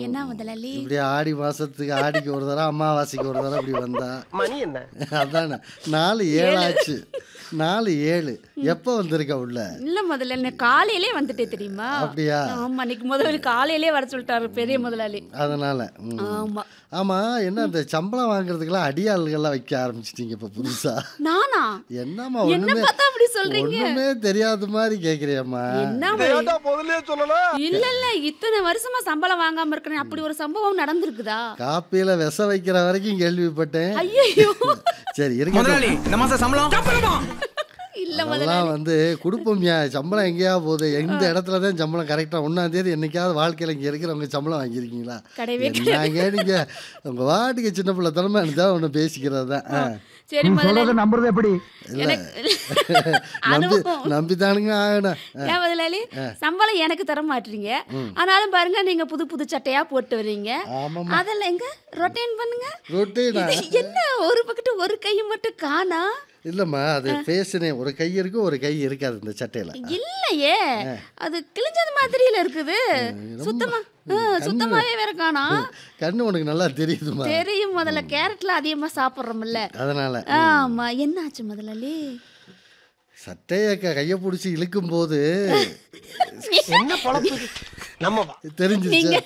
என்ன முதலாளி இப்படி ஆடி மாசத்துக்கு ஆடிக்கு ஒரு தடவை அமாவாசைக்கு ஒரு தடவை இப்படி வந்தா மணி என்ன அதானே நாலு ஏழாச்சு நாலு ஏழு எப்போ வந்திருக்க உள்ள இல்ல முதல்ல காலையிலே வந்துட்டே தெரியுமா அப்படியா ஆமா இன்னைக்கு முதலாளி காலையிலே வர சொல்லிட்டாரு பெரிய முதலாளி அதனால ம். ஆமா ஆமா என்ன இந்த சம்பளம் வாங்குறதுக்கெல்லாம் அடியாளுகள்லாம் வைக்க ஆரம்பிச்சிட்டீங்க இப்ப புதுசா நானா என்னம்மா என்ன ஒண்ணுமே பார்த்தா அப்படி சொல்றீங்க ஒண்ணுமே தெரியாத மாதிரி கேக்குறியம்மா என்ன ஏன்டா முதல்லயே சொல்லலாம் இல்ல இல்ல இத்தனை வருஷமா சம்பளம் வாங்காம இருக்கிறேன் அப்படி ஒரு சம்பவம் நடந்திருக்குதா காப்பியில விச வைக்கிற வரைக்கும் கேள்விப்பட்டேன் ஐயோ சரி இருக்க முதலாளி இந்த மாசம் சம்பளம் இல்ல அதெல்லாம் வந்து குடுப்பம்யா சம்பளம் எங்கேயா போகுது எந்த இடத்துல தான் சம்பளம் கரெக்டாக ஒன்றாம் தேதி என்னைக்காவது வாழ்க்கையில் இங்கே இருக்கிறவங்க சம்பளம் வாங்கியிருக்கீங்களா கிடையவே என்னங்க நீங்க உங்க வாட்டுக்கு சின்ன பிள்ளை தலைமை இருந்தா ஒன்று பேசிக்கிறது தான் ஆ. சரி முதலாளி நம்புறது எப்படி எனக்கு நம்பி அனுபவம் நம்பித்தானுங்க ஆகணும் ஏன் முதலாளி சம்பளம் எனக்கு தர மாட்டீங்க ஆனாலும் பாருங்க நீங்க புது புது சட்டையா போட்டு வர்றீங்க ஆமாம்மா அதெல்லாம் எங்க ரொட்டேன் பண்ணுங்க ரொட்டீனா இது என்ன ஒரு பக்கத்து ஒரு கை மட்டும் காணா இல்லைம்மா அது ஃபேஷனே ஒரு கை இருக்கு ஒரு கை இருக்காது இந்த சட்டையில் இல்லையே அது கிழிஞ்சது மாதிரியில இருக்குது சுத்தமா ஆ, சுத்தமாவே வேற காணா கண்ணு உனக்கு நல்லா தெரியுதுமா தெரியும் முதல்ல கேரட்ல அதிகமா சாப்பிடுறோம்ல அதனால ஆமா என்ன ஆச்சு முதலாளி சட்டையை க- கையை பிடிச்சி இழுக்கும் போது என்ன பழப்பு இது? நம்ம வா. தெரிஞ்சிச்சு நீங்க